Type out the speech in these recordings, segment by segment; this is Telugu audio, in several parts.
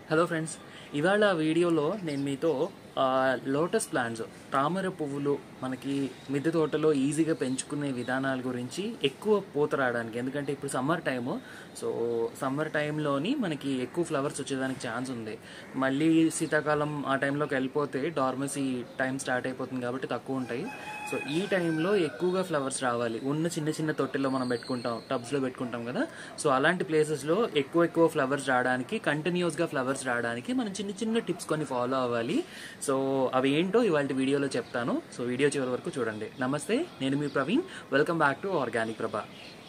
హలో ఫ్రెండ్స్ ఇవాళ వీడియోలో నేను మీతో లోటస్ ప్లాంట్స్ తామర పువ్వులు మనకి మిద్దె తోటలో ఈజీగా పెంచుకునే విధానాల గురించి ఎక్కువ పూత రావడానికి ఎందుకంటే ఇప్పుడు సమ్మర్ టైము సో సమ్మర్ టైంలోని మనకి ఎక్కువ ఫ్లవర్స్ వచ్చేదానికి ఛాన్స్ ఉంది మళ్ళీ శీతాకాలం ఆ టైంలోకి వెళ్ళిపోతే డార్మసీ టైం స్టార్ట్ అయిపోతుంది కాబట్టి తక్కువ ఉంటాయి సో ఈ టైంలో ఎక్కువగా ఫ్లవర్స్ రావాలి ఉన్న చిన్న చిన్న తొట్టెల్లో మనం పెట్టుకుంటాం టబ్స్లో పెట్టుకుంటాం కదా సో అలాంటి ప్లేసెస్లో ఎక్కువ ఎక్కువ ఫ్లవర్స్ రావడానికి కంటిన్యూస్గా ఫ్లవర్స్ రావడానికి మనం చిన్న చిన్న టిప్స్ కొన్ని ఫాలో అవ్వాలి సో అవి ఏంటో ఇవాళ వీడియోలో చెప్తాను సో వీడియో చివరి వరకు చూడండి నమస్తే నేను మీ Praveen welcome back to organic Prabha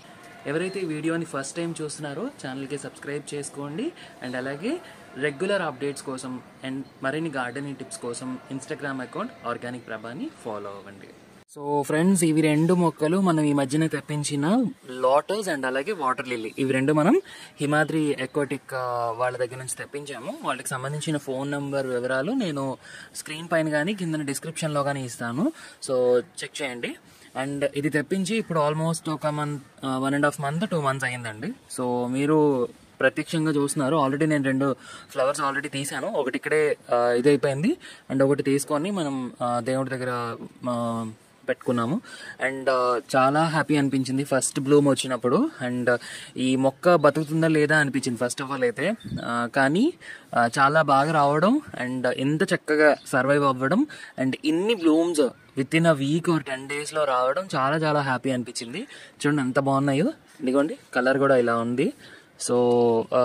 ఎవరైతే ఈ వీడియోని ఫస్ట్ టైం చూస్తున్నారో ఛానల్కి సబ్స్క్రైబ్ చేసుకోండి అండ్ అలాగే రెగ్యులర్ అప్డేట్స్ కోసం అండ్ మరిన్ని గార్డెనింగ్ టిప్స్ కోసం ఇన్స్టాగ్రామ్ అకౌంట్ ఆర్గానిక్ ప్రభాని ఫాలో అవ్వండి సో ఫ్రెండ్స్ ఇవి రెండు మొక్కలు మనం ఈ మధ్యన తెప్పించిన లోటస్ అండ్ అలాగే వాటర్ లిల్లీ ఇవి రెండు మనం హిమాద్రి ఎకోటిక్ వాళ్ళ దగ్గర నుంచి తెప్పించాము వాళ్ళకి సంబంధించిన ఫోన్ నంబర్ వివరాలు నేను స్క్రీన్ పైన కానీ కింద డిస్క్రిప్షన్లో కానీ ఇస్తాను సో చెక్ చేయండి అండ్ ఇది తెప్పించి ఇప్పుడు ఆల్మోస్ట్ ఒక month one and half month two months అయిందండి సో మీరు ప్రత్యక్షంగా చూస్తున్నారు ఆల్రెడీ నేను రెండు ఫ్లవర్స్ ఆల్రెడీ తీసాను ఒకటి ఇక్కడే ఆ, ఇది అయిపోయింది అండ్ ఒకటి తీసుకొని మనం ఆ, దేవుడి దగ్గర ఆ, పెట్టుకున్నాము అండ్ చాలా హ్యాపీ అనిపించింది ఫస్ట్ బ్లూమ్ వచ్చినప్పుడు అండ్ ఈ మొక్క బతుకుతుందా లేదా అనిపించింది ఫస్ట్ ఆఫ్ ఆల్ అయితే ఆ, కానీ ఆ, చాలా బాగా రావడం అండ్ ఎంత చక్కగా సర్వైవ్ అవ్వడం అండ్ ఇన్ని blooms within a week or ten డేస్లో రావడం చాలా చాలా హ్యాపీ అనిపించింది చూడండి ఎంత బాగున్నాయో ఇదిగోండి కలర్ కూడా ఇలా ఉంది సో ఆ,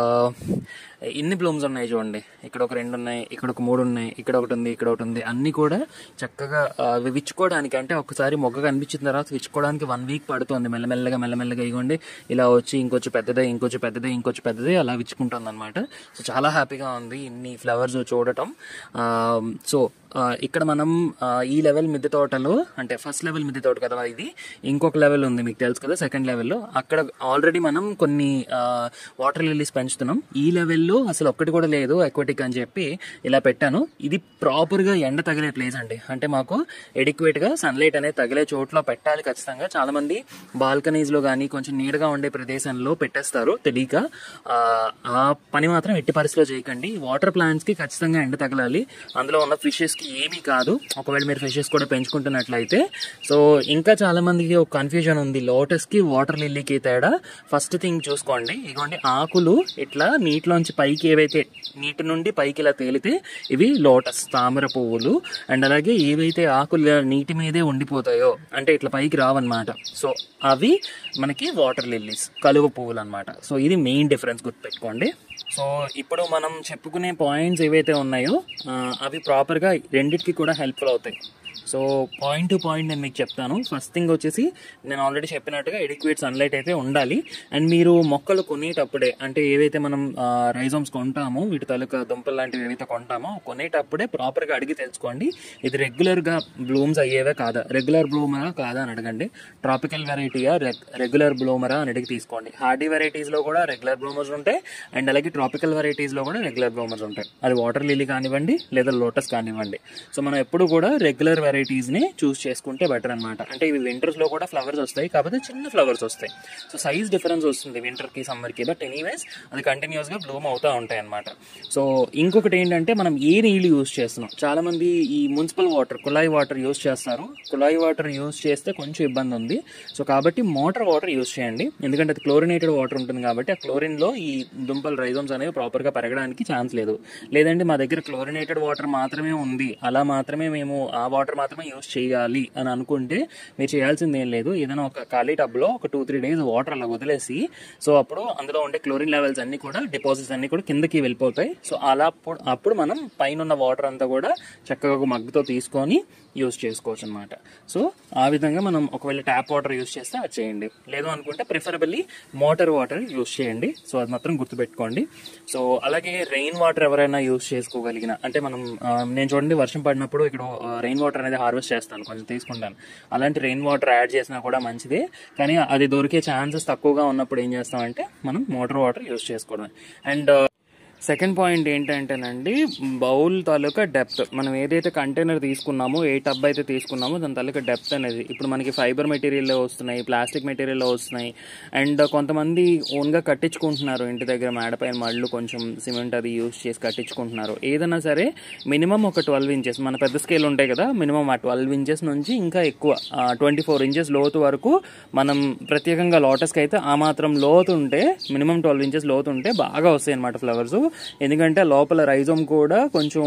ఇన్ని బ్లూమ్స్ ఉన్నాయి చూడండి ఇక్కడ ఒక రెండు ఉన్నాయి ఇక్కడ ఒక మూడు ఉన్నాయి ఇక్కడ ఒకటి ఉంది ఇక్కడ ఒకటి ఉంది అన్ని కూడా చక్కగా ఆ, అవి విచ్చుకోవడానికి అంటే ఒకసారి మొగ్గ కనిపించిన తర్వాత విచ్చుకోవడానికి వన్ వీక్ పడుతుంది మెల్లమెల్లగా మెల్లమెల్లగా ఇవ్వండి ఇలా వచ్చి ఇంకొంచెం పెద్దదే ఇంకొంచెం పెద్దదే ఇంకొంచెం పెద్దదే అలా విచ్చుకుంటుంది అనమాట సో చాలా హ్యాపీగా ఉంది ఇన్ని ఫ్లవర్స్ చూడటం ఆ, సో ఆ, ఇక్కడ మనం ఆ, ఈ లెవెల్ మిద్దె తోటలో అంటే ఫస్ట్ లెవెల్ మిద్దె తోట కదా ఇది ఇంకొక లెవెల్ ఉంది మీకు తెలుసు కదా సెకండ్ లెవెల్లో అక్కడ ఆల్రెడీ మనం కొన్ని వాటర్ లిల్లీస్ పెంచుతున్నాం ఈ లెవెల్లో అసలు ఒక్కటి కూడా లేదు ఎక్వటిక్ అని చెప్పి ఇలా పెట్టాను ఇది ప్రాపర్గా ఎండ తగిలే ప్లేస్ అండి అంటే మాకు ఎడిక్వేట్ గా సన్లైట్ అనేది తగిలే చోట్ల పెట్టాలి ఖచ్చితంగా చాలా మంది బాల్కనీస్ లో కానీ కొంచెం నీడగా ఉండే ప్రదేశంలో పెట్టేస్తారు తెలియక ఆ, ఆ పని మాత్రం ఎట్టి పరిస్థితిలో చేయకండి వాటర్ ప్లాంట్స్ కి ఖచ్చితంగా ఎండ తగలాలి అందులో ఉన్న ఫిషెస్ కి ఏమీ కాదు ఒకవేళ మీరు ఫిషెస్ కూడా పెంచుకుంటున్నట్లయితే సో ఇంకా చాలా మందికి ఒక కన్ఫ్యూజన్ ఉంది లోటస్ కి వాటర్ లిల్లీకి తేడా ఫస్ట్ థింగ్ చూసుకోండి ఇదిగోండి ఆకులు ఇట్లా నీటిలోంచి పైకి ఏవైతే నీటి నుండి పైకి ఇలా తేలితే ఇవి లోటస్ తామర పువ్వులు అండ్ అలాగే ఏవైతే ఆకులు ఇలా నీటి మీదే ఉండిపోతాయో అంటే ఇట్లా పైకి రావన్నమాట సో అవి మనకి వాటర్ లిల్లీస్ కలువ పువ్వులు అనమాట సో ఇది మెయిన్ డిఫరెన్స్ గుర్తుపెట్టుకోండి సో ఇప్పుడు మనం చెప్పుకునే పాయింట్స్ ఏవైతే ఉన్నాయో ఆ, అవి ప్రాపర్గా రెండిటికి కూడా హెల్ప్ఫుల్ అవుతాయి సో పాయింట్ టు పాయింట్ నేను మీకు చెప్తాను ఫస్ట్ థింగ్ వచ్చేసి నేను ఆల్రెడీ చెప్పినట్టుగా ఎడిక్వేట్ సన్లైట్ అయితే ఉండాలి అండ్ మీరు మొక్కలు కొనేటప్పుడే అంటే ఏవైతే మనం రైజోమ్స్ కొంటామో వీటి తాలూకా దుంపలు లాంటివి ఏవైతే కొంటామో కొనేటప్పుడే ప్రాపర్గా అడిగి తెలుసుకోండి ఇది రెగ్యులర్గా బ్లూమ్స్ అయ్యేవే కాదా రెగ్యులర్ బ్లూమరా కాదా అని అడగండి ట్రాపికల్ వెరైటీయా రెగ్యులర్ బ్లూమరా అని అడిగి తీసుకోండి హార్డీ వెరైటీస్లో కూడా రెగ్యులర్ బ్లూమర్స్ ఉంటాయి అండ్ అలాగే ట్రాపికల్ వెరైటీస్లో కూడా రెగ్యులర్ బ్లూమర్స్ ఉంటాయి అది వాటర్ లిలీ కానివ్వండి లేదా లోటస్ కానివ్వండి సో మనం ఎప్పుడు కూడా రెగ్యులర్ వెరైటీస్ని చూస్ చేసుకుంటే బెటర్ అనమాట అంటే ఇవి వింటర్స్లో కూడా ఫ్లవర్స్ వస్తాయి కాకపోతే చిన్న ఫ్లవర్స్ వస్తాయి సో సైజ్ డిఫరెన్స్ వస్తుంది వింటర్కి సమ్మర్కి బట్ ఎనీవేస్ అది కంటిన్యూస్గా బ్లూమ్ అవుతూ ఉంటాయి అనమాట సో ఇంకొకటి ఏంటంటే మనం ఏ నీళ్ళు యూస్ చేస్తున్నాం చాలా మంది ఈ మున్సిపల్ వాటర్ కుళాయి వాటర్ యూస్ చేస్తారు కుళాయి వాటర్ యూస్ చేస్తే కొంచెం ఇబ్బంది ఉంది సో కాబట్టి మోటార్ వాటర్ యూస్ చేయండి ఎందుకంటే అది క్లోరినేటెడ్ వాటర్ ఉంటుంది కాబట్టి ఆ క్లోరిన్లో ఈ దుంపలు రైజోమ్స్ అనేవి ప్రాపర్గా పెరగడానికి ఛాన్స్ లేదు లేదంటే మా దగ్గర క్లోరినేటెడ్ వాటర్ మాత్రమే ఉంది అలా మాత్రమే మేము ఆ వాటర్ మాత్రమే యూస్ చేయాలి అని అనుకుంటే మీరు చేయాల్సింది ఏం లేదు ఏదైనా ఒక ఖాళీ టబ్లో ఒక టూ త్రీ డేస్ వాటర్ అలా వదిలేసి సో అప్పుడు అందులో ఉండే క్లోరిన్ లెవెల్స్ అన్ని కూడా డిపాజిట్స్ అన్ని కూడా కిందకి వెళ్ళిపోతాయి సో అలా అప్పుడు అప్పుడు మనం పైన ఉన్న వాటర్ అంతా కూడా చక్కగా ఒక మగ్గుతో తీసుకొని యూస్ చేసుకోవచ్చు అనమాట సో ఆ విధంగా మనం ఒకవేళ ట్యాప్ వాటర్ యూస్ చేస్తే అది చేయండి లేదు అనుకుంటే ప్రిఫరబుల్లీ మోటార్ వాటర్ యూస్ చేయండి సో అది మాత్రం గుర్తుపెట్టుకోండి సో అలాగే రెయిన్ వాటర్ ఎవరైనా యూస్ చేసుకోగలిగిన అంటే మనం ఆ, నేను చూడండి వర్షం పడినప్పుడు ఇక్కడ రెయిన్ వాటర్ అనేది హార్వెస్ట్ చేస్తాను కొంచెం తీసుకుంటాను అలాంటి రెయిన్ వాటర్ యాడ్ చేసినా కూడా మంచిదే కానీ అది దొరికే ఛాన్సెస్ తక్కువగా ఉన్నప్పుడు ఏం చేస్తామంటే మనం మోటార్ వాటర్ యూస్ చేసుకోవడం అండ్ సెకండ్ పాయింట్ ఏంటంటేనండి బౌల్ తాలూకా డెప్త్ మనం ఏదైతే కంటైనర్ తీసుకున్నామో ఏ టబ్ అయితే తీసుకున్నామో దాని తాలూకా డెప్త్ అనేది ఇప్పుడు మనకి ఫైబర్ మెటీరియల్లో వస్తున్నాయి ప్లాస్టిక్ మెటీరియల్లో వస్తున్నాయి అండ్ కొంతమంది ఓన్గా కట్టించుకుంటున్నారు ఇంటి దగ్గర మేడపైన మళ్ళు కొంచెం సిమెంట్ అది యూస్ చేసి కట్టించుకుంటున్నారు ఏదైనా సరే మినిమం ఒక ట్వెల్వ్ ఇంచెస్ మన పెద్ద స్కేల్ ఉంటాయి కదా మినిమం ఆ ట్వెల్వ్ ఇంచెస్ నుంచి ఇంకా ఎక్కువ ట్వంటీ ఫోర్ ఇంచెస్ లోతు వరకు మనం ప్రత్యేకంగా లోటస్కి అయితే ఆ మాత్రం లోతు ఉంటే మినిమం ట్వెల్వ్ ఇంచెస్ లోతు ఉంటే బాగా వస్తాయి అనమాట ఫ్లవర్స్ ఎందుకంటే లోపల రైజోమ్ కూడా కొంచెం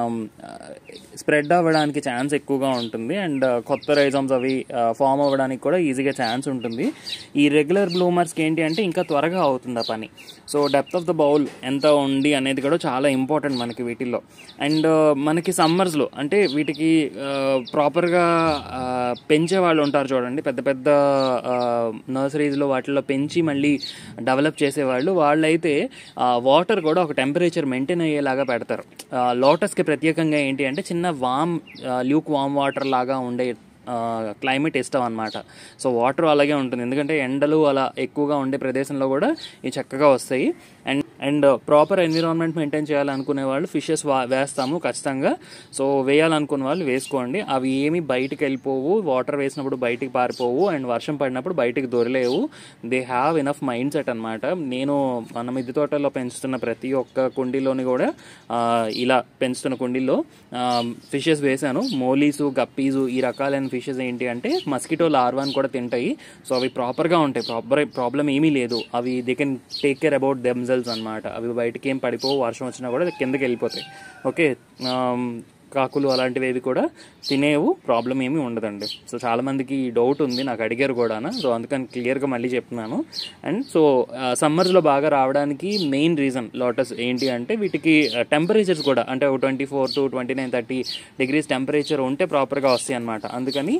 స్ప్రెడ్ అవ్వడానికి ఛాన్స్ ఎక్కువగా ఉంటుంది అండ్ కొత్త రైజోమ్స్ అవి ఫామ్ అవ్వడానికి కూడా ఈజీగా ఛాన్స్ ఉంటుంది ఈ రెగ్యులర్ బ్లూమర్స్కి ఏంటి అంటే ఇంకా త్వరగా అవుతుంది ఆ పని so depth of the bowl ఎంత ఉంది అనేది కూడా చాలా ఇంపార్టెంట్ మనకి వీటిల్లో అండ్ మనకి సమ్మర్స్లో అంటే వీటికి ప్రాపర్గా పెంచే వాళ్ళు ఉంటారు చూడండి పెద్ద పెద్ద నర్సరీస్లో వాటిల్లో పెంచి మళ్ళీ డెవలప్ చేసేవాళ్ళు వాళ్ళైతే వాటర్ కూడా ఒక టెంపరేచర్ మెయింటైన్ అయ్యేలాగా పెడతారు లోటస్కి ప్రత్యేకంగా ఏంటి అంటే చిన్న వామ్ ల్యూక్ వామ్ వాటర్ లాగా ఉండే క్లైమేట్ ఇష్టం అనమాట సో వాటర్ అలాగే ఉంటుంది ఎందుకంటే ఎండలు అలా ఎక్కువగా ఉండే ప్రదేశంలో కూడా ఇవి చక్కగా వస్తాయి and and proper environment maintain చేయాలనుకునే వాళ్ళు ఫిషెస్ వేస్తాము ఖచ్చితంగా సో వేయాలనుకునే వాళ్ళు వేసుకోండి అవి ఏమి బయటికి వెళ్ళిపోవు వాటర్ వేసినప్పుడు బయటికి పారిపోవు అండ్ వర్షం పడినప్పుడు బయటికి దొరలేవు they have enough mindset అనమాట నేను మన మిద్దె తోటలో పెంచుతున్న ప్రతి ఒక్క కుండీలోని కూడా ఇలా పెంచుతున్న కుండీల్లో ఫిషెస్ వేశాను మోలీసు గప్పీసు ఈ రకాలైన ఫిషెస్ ఏంటి అంటే మస్కిటో లార్వాన్ కూడా తింటాయి సో అవి ప్రాపర్గా ఉంటాయి ప్రాపర్ ప్రాబ్లం ఏమీ లేదు అవి they can take care about themselves అనమాట అవి బయటికి ఏం పడిపోవు వర్షం వచ్చినా కూడా కిందకి వెళ్ళిపోతాయి ఓకే కాకులు అలాంటివి ఏవి కూడా తినేవు ప్రాబ్లం ఏమీ ఉండదండి సో చాలా మందికి డౌట్ ఉంది నాకు అడిగారు కూడా సో అందుకని క్లియర్గా మళ్ళీ చెప్తున్నాను అండ్ సో సమ్మర్స్లో బాగా రావడానికి మెయిన్ రీజన్ లోటస్ ఏంటి అంటే వీటికి టెంపరేచర్స్ కూడా అంటే ఒక twenty four to twenty nine thirty degrees temperature ఉంటే ప్రాపర్గా వస్తాయి అనమాట అందుకని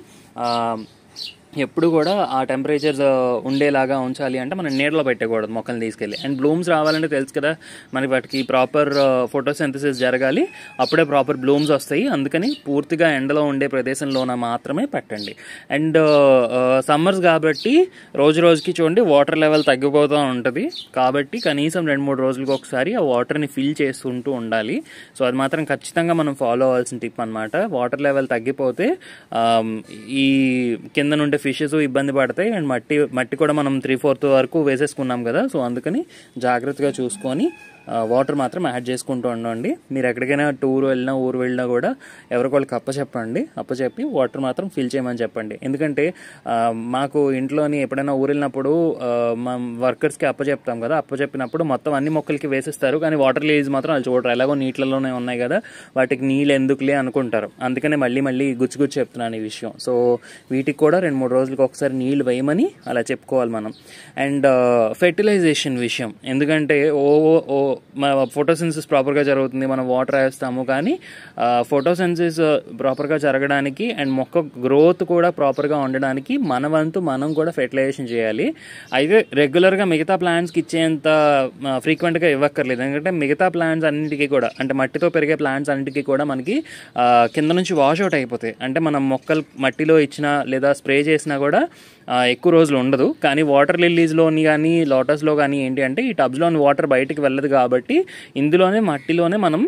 ఎప్పుడు కూడా ఆ టెంపరేచర్స్ ఉండేలాగా ఉంచాలి అంటే మనం నీడలో పెట్టకూడదు మొక్కల్ని తీసుకెళ్ళి అండ్ బ్లూమ్స్ రావాలంటే తెలుసు కదా మనకి వాటికి ప్రాపర్ ఫోటోసింథసిస్ జరగాలి అప్పుడే ప్రాపర్ బ్లూమ్స్ వస్తాయి అందుకని పూర్తిగా ఎండలో ఉండే ప్రదేశంలోన మాత్రమే పెట్టండి అండ్ సమ్మర్స్ కాబట్టి రోజు రోజుకి చూడండి వాటర్ లెవెల్ తగ్గిపోతూ ఉంటుంది కాబట్టి కనీసం రెండు మూడు రోజులకు ఒకసారి ఆ వాటర్ని ఫిల్ చేస్తుంటూ ఉండాలి సో అది మాత్రం ఖచ్చితంగా మనం ఫాలో అవ్వాల్సిన టిప్ అనమాట వాటర్ లెవెల్ తగ్గిపోతే ఈ కింద నుండి ఫిషెస్ ఇబ్బంది పడతాయి అండ్ మట్టి మట్టి కూడా మనం త్రీ ఫోర్త్ వరకు వేసేసుకున్నాం కదా సో అందుకని జాగ్రత్తగా చూసుకొని వాటర్ మాత్రం యాడ్ చేసుకుంటూ ఉండండి మీరు ఎక్కడికైనా టూర్ వెళ్ళినా ఊరు వెళ్ళినా కూడా ఎవరికొళ్ళకి అప్పచెప్పండి అప్పచెప్పి వాటర్ మాత్రం ఫిల్ చేయమని చెప్పండి ఎందుకంటే మాకు ఇంట్లోని ఎప్పుడైనా ఊరు వెళ్ళినప్పుడు మా వర్కర్స్కి అప్పచెప్తాం కదా అప్పచెప్పినప్పుడు మొత్తం అన్ని మొక్కలకి వేసిస్తారు కానీ వాటర్ లీజ్ మాత్రం వాళ్ళు చూడరు ఎలాగో నీటిలోనే ఉన్నాయి కదా వాటికి నీళ్ళు ఎందుకులే అనుకుంటారు అందుకనే మళ్ళీ మళ్ళీ గుచ్చి గుచ్చి చెప్తున్నాను ఈ విషయం సో వీటికి కూడా రెండు మూడు రోజులకు ఒకసారి నీళ్ళు వేయమని అలా చెప్పుకోవాలి మనం అండ్ ఫెర్టిలైజేషన్ విషయం ఎందుకంటే ఓ ఓ మన ఫోటోసెన్సిస్ ప్రాపర్గా జరుగుతుంది మనం వాటర్ వేస్తాము కానీ ఫోటోసెన్సిస్ ప్రాపర్గా జరగడానికి అండ్ మొక్క గ్రోత్ కూడా ప్రాపర్గా ఉండడానికి మన వంతు మనం కూడా ఫెర్టిలైజేషన్ చేయాలి అయితే రెగ్యులర్గా మిగతా ప్లాంట్స్కి ఇచ్చేంత ఫ్రీక్వెంట్గా ఇవ్వక్కర్లేదు ఎందుకంటే మిగతా ప్లాంట్స్ అన్నిటికీ కూడా అంటే మట్టితో పెరిగే ప్లాంట్స్ అన్నిటికీ కూడా మనకి కింద నుంచి వాష్ అవుట్ అయిపోతాయి అంటే మనం మొక్కలు మట్టిలో ఇచ్చినా లేదా స్ప్రే చేసినా కూడా ఎక్కువ రోజులు ఉండదు కానీ వాటర్ లిల్లీస్లోని కానీ లోటస్లో కానీ ఏంటి అంటే ఈ టబ్స్లోని వాటర్ బయటికి వెళ్ళదు కాబట్టి ఇందులోనే మట్టిలోనే మనం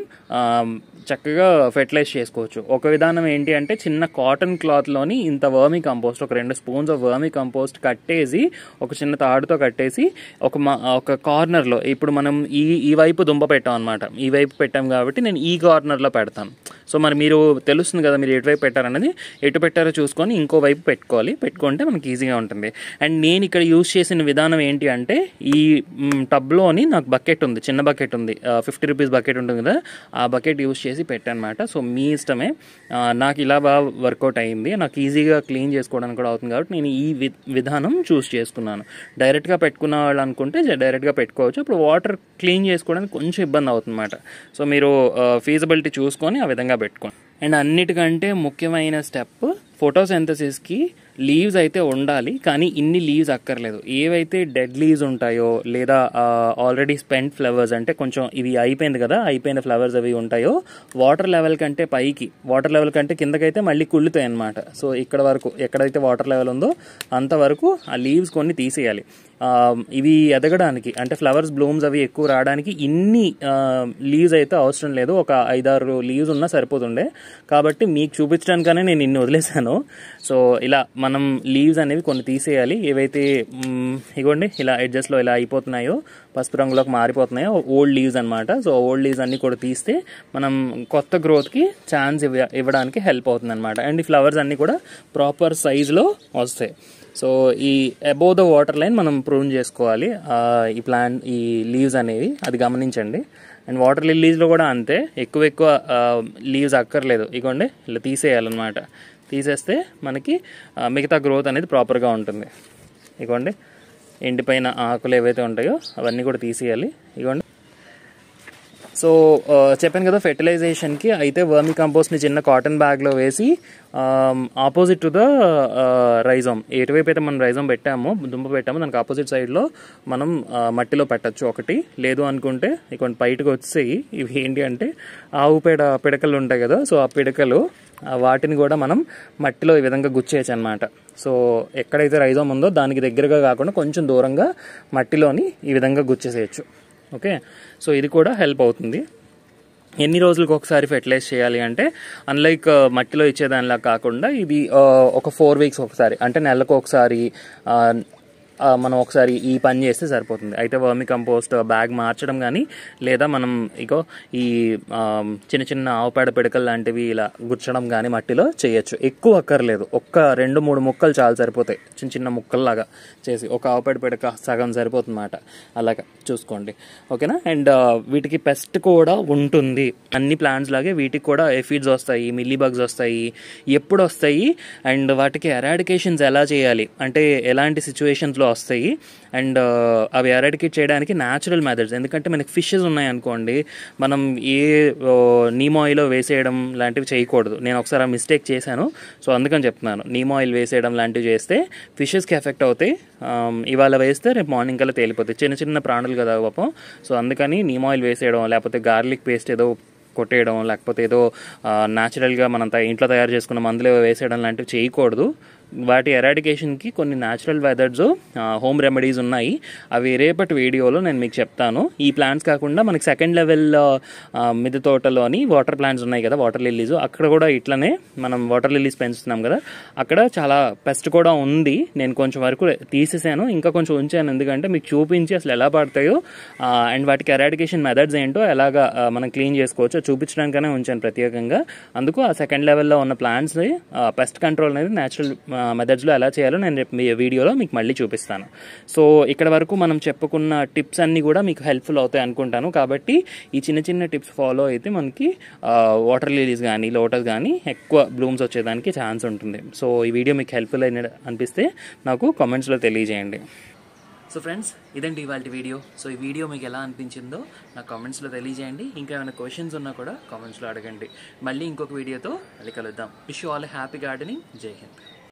చక్కగా ఫెర్టిలైజ్ చేసుకోవచ్చు ఒక విధానం ఏంటి అంటే చిన్న కాటన్ క్లాత్లోని ఇంత వర్మీ కంపోస్ట్ ఒక రెండు స్పూన్స్ ఆఫ్ వర్మీ కంపోస్ట్ కట్టేసి ఒక చిన్న తాడుతో కట్టేసి ఒక ఒక కార్నర్లో ఇప్పుడు మనం ఈ ఈ వైపు దుంప పెట్టాం అనమాట ఈ వైపు పెట్టాం కాబట్టి నేను ఈ కార్నర్లో పెడతాను సో మరి మీరు తెలుస్తుంది కదా మీరు ఎటువైపు పెట్టారన్నది ఎటు పెట్టారో చూసుకొని ఇంకో వైపు పెట్టుకోవాలి పెట్టుకుంటే మనకి ఈజీగా ఉంటుంది అండ్ నేను ఇక్కడ యూస్ చేసిన విధానం ఏంటి అంటే ఈ టబ్లోని నాకు బకెట్ ఉంది చిన్న బకెట్ ఉంది ఫిఫ్టీ రూపీస్ బకెట్ ఉంటుంది కదా ఆ బకెట్ యూస్ చేసి పెట్టానమాట సో మీ ఇష్టమే నాకు ఇలా బాగా వర్కౌట్ అయింది నాకు ఈజీగా క్లీన్ చేసుకోవడానికి కూడా అవుతుంది కాబట్టి నేను ఈ విధానం చూస్ చేసుకున్నాను డైరెక్ట్గా పెట్టుకున్న వాళ్ళు అనుకుంటే డైరెక్ట్గా పెట్టుకోవచ్చు ఇప్పుడు వాటర్ క్లీన్ చేసుకోవడానికి కొంచెం ఇబ్బంది అవుతుందన్నమాట సో మీరు ఫీజిబిలిటీ చూసుకొని ఆ విధంగా పెట్టుకోండి అండ్ అన్నిటికంటే ముఖ్యమైన స్టెప్ ఫోటోసింథసిస్కి లీవ్స్ అయితే ఉండాలి కానీ ఇన్ని లీవ్స్ అక్కర్లేదు ఏవైతే డెడ్ లీవ్స్ ఉంటాయో లేదా ఆల్రెడీ స్పెండ్ ఫ్లవర్స్ అంటే కొంచెం ఇవి అయిపోయింది కదా అయిపోయిన ఫ్లవర్స్ అవి ఉంటాయో వాటర్ లెవెల్ కంటే పైకి వాటర్ లెవెల్ కంటే కిందకైతే మళ్ళీ కుళ్ళుతాయి అనమాట సో ఇక్కడ వరకు ఎక్కడైతే వాటర్ లెవెల్ ఉందో అంతవరకు ఆ లీవ్స్ కొన్ని తీసేయాలి ఆ, ఇవి ఎదగడానికి అంటే ఫ్లవర్స్ బ్లూమ్స్ అవి ఎక్కువ రావడానికి ఇన్ని లీవ్స్ అయితే అవసరం లేదు ఒక ఐదారు లీవ్స్ ఉన్నా సరిపోతుండే కాబట్టి మీకు చూపించడానికనే నేను ఇన్ని వదిలేశాను సో ఇలా మనం లీవ్స్ అనేవి కొన్ని తీసేయాలి ఏవైతే మ్, ఇగోండి ఇలా ఎడ్జస్ట్లో ఇలా అయిపోతున్నాయో పసుపు రంగులోకి మారిపోతున్నాయో ఓల్డ్ లీవ్స్ అనమాట సో ఓల్డ్ లీవ్స్ అన్ని కూడా తీస్తే మనం కొత్త గ్రోత్కి ఛాన్స్ ఇవ్వ ఇవ్వడానికి హెల్ప్ అవుతుంది అనమాట అండ్ ఈ ఫ్లవర్స్ అన్ని కూడా ప్రాపర్ సైజులో వస్తాయి సో ఈ అబోవ్ ద వాటర్ లైన్ మనం ప్రూన్ చేసుకోవాలి ఆ, ఈ ప్లాంట్ ఈ లీవ్స్ అనేవి అది గమనించండి అండ్ వాటర్ లిల్లీస్లో కూడా అంతే ఎక్కువ ఎక్కువ లీవ్స్ అక్కర్లేదు ఇగోండి ఇలా తీసేయాలన్నమాట తీసేస్తే మనకి ఆ, మిగతా గ్రోత్ అనేది ప్రాపర్గా ఉంటుంది ఇగోండి ఎండిపోయిన ఆకులు ఏవైతే ఉంటాయో అవన్నీ కూడా తీసేయాలి ఇగోండి సో ఆ, చెప్పాను కదా ఫెర్టిలైజేషన్కి అయితే వర్మి కంపోస్ట్ని చిన్న కాటన్ బ్యాగ్లో వేసి ఆపోజిట్ టు ద రైజోమ్ ఎటువైపు అయితే మనం రైజోమ్ పెట్టామో దుంప పెట్టామో దానికి ఆపోజిట్ సైడ్లో మనం ఆ, మట్టిలో పెట్టచ్చు ఒకటి లేదు అనుకుంటే ఇక బయటకు వచ్చేయి ఇవి ఏంటి అంటే ఆవు పేడ పిడకలు ఉంటాయి కదా సో ఆ పిడకలు ఆ వాటిని కూడా మనం మట్టిలో ఈ విధంగా గుచ్చేయచ్చు అనమాట సో ఎక్కడైతే రైజోమ్ ఉందో దానికి దగ్గరగా కాకుండా కొంచెం దూరంగా మట్టిలోని ఈ విధంగా గుచ్చేసేయచ్చు ఓకే సో ఇది కూడా హెల్ప్ అవుతుంది ఎన్ని రోజులకు ఒకసారి ఫెర్టిలైజ్ చేయాలి అంటే అన్లైక్ మట్టిలో ఇచ్చేదానిలా కాకుండా ఇది ఆ, ఒక ఫోర్ వీక్స్ ఒకసారి అంటే నెలకు ఒకసారి ఆ, ఆ, మనం ఒకసారి ఈ పని చేస్తే సరిపోతుంది అయితే వర్మి కంపోస్ట్ బ్యాగ్ మార్చడం కానీ లేదా మనం ఇగో ఈ ఆ, చిన్న చిన్న ఆవుపేడ పిడకలు లాంటివి ఇలా గుచ్చడం కానీ మట్టిలో చేయొచ్చు ఎక్కువ అక్కర్లేదు ఒక్క రెండు మూడు ముక్కలు చాలు సరిపోతాయి చిన్న చిన్న ముక్కల్లాగా చేసి ఒక ఆవుపేడ పిడక సగం సరిపోతుంది అన్నమాట అలాగా చూసుకోండి ఓకేనా అండ్ వీటికి పెస్ట్ కూడా ఉంటుంది అన్ని ప్లాంట్స్ లాగే వీటికి కూడా ఎఫిడ్స్ వస్తాయి మిల్లీ బగ్స్ వస్తాయి ఎప్పుడు వస్తాయి అండ్ వాటికి ఎరాడికేషన్స్ ఎలా చేయాలి అంటే ఎలాంటి సిచ్యువేషన్స్లో వస్తాయి అండ్ అవి ఎరాడికేట్ చేయడానికి న్యాచురల్ మెథడ్స్ ఎందుకంటే మనకి ఫిషెస్ ఉన్నాయనుకోండి మనం ఏ నీమాయిలో వేసేయడం లాంటివి చేయకూడదు నేను ఒకసారి ఆ మిస్టేక్ చేశాను సో అందుకని చెప్తున్నాను నీమాయిల్ వేసేయడం లాంటివి చేస్తే ఫిషెస్కి ఎఫెక్ట్ అవుతాయి ఆమ్, ఇవాళ వేస్తే రేపు మార్నింగ్ కల్లా తేలిపోతాయి చిన్న చిన్న ప్రాణులు కదా పాపం సో అందుకని నీమాయిల్ వేసేయడం లేకపోతే గార్లిక్ పేస్ట్ ఏదో కొట్టేయడం లేకపోతే ఏదో న్యాచురల్గా మనం త- ఇంట్లో తయారు చేసుకున్న మందులు ఏవో వేసేయడం లాంటివి చేయకూడదు వాటి ఎరాడికేషన్కి కొన్ని న్యాచురల్ వెదర్స్ హోమ్ రెమెడీస్ ఉన్నాయి అవి రేపటి వీడియోలో నేను మీకు చెప్తాను ఈ ప్లాంట్స్ కాకుండా మనకి సెకండ్ లెవెల్ మిద్దె తోటలోని వాటర్ ప్లాంట్స్ ఉన్నాయి కదా వాటర్ లిల్లీస్ అక్కడ కూడా ఇట్లనే మనం వాటర్ లిల్లీస్ పెంచుతున్నాం కదా అక్కడ చాలా పెస్ట్ కూడా ఉంది నేను కొంచెం వరకు తీసేసాను ఇంకా కొంచెం ఉంచాను ఎందుకంటే మీకు చూపించి అసలు ఎలా పడతాయో అండ్ వాటికి ఎరాడికేషన్ మెథడ్స్ ఏంటో ఎలాగా ఆ, మనం క్లీన్ చేసుకోవచ్చో చూపించడానికనే ఉంచాను ప్రత్యేకంగా అందుకు ఆ సెకండ్ లెవెల్లో ఉన్న ప్లాంట్స్ పెస్ట్ కంట్రోల్ అనేది న్యాచురల్ మెథడ్స్లో ఎలా చేయాలో నేను రేపు మీ వీడియోలో మీకు మళ్ళీ చూపిస్తాను సో ఇక్కడ వరకు మనం చెప్పుకున్న టిప్స్ అన్నీ కూడా మీకు హెల్ప్ఫుల్ అవుతాయి అనుకుంటాను కాబట్టి ఈ చిన్న చిన్న టిప్స్ ఫాలో అయితే మనకి వాటర్ లిలీస్ కానీ లోటస్ కానీ ఎక్కువ బ్లూమ్స్ వచ్చేదానికి ఛాన్స్ ఉంటుంది సో ఈ వీడియో మీకు హెల్ప్ఫుల్ అయిన అనిపిస్తే నాకు కామెంట్స్లో తెలియజేయండి సో ఫ్రెండ్స్ ఇదండి ఇవాళ వీడియో సో ఈ వీడియో మీకు ఎలా అనిపించిందో నాకు కామెంట్స్లో తెలియజేయండి ఇంకా ఏమైనా క్వశ్చన్స్ ఉన్నా కూడా కామెంట్స్లో అడగండి మళ్ళీ ఇంకొక వీడియోతో మళ్ళీ కలుద్దాం విష్ ఆల్ హ్యాపీ గార్డెనింగ్ జై హింద్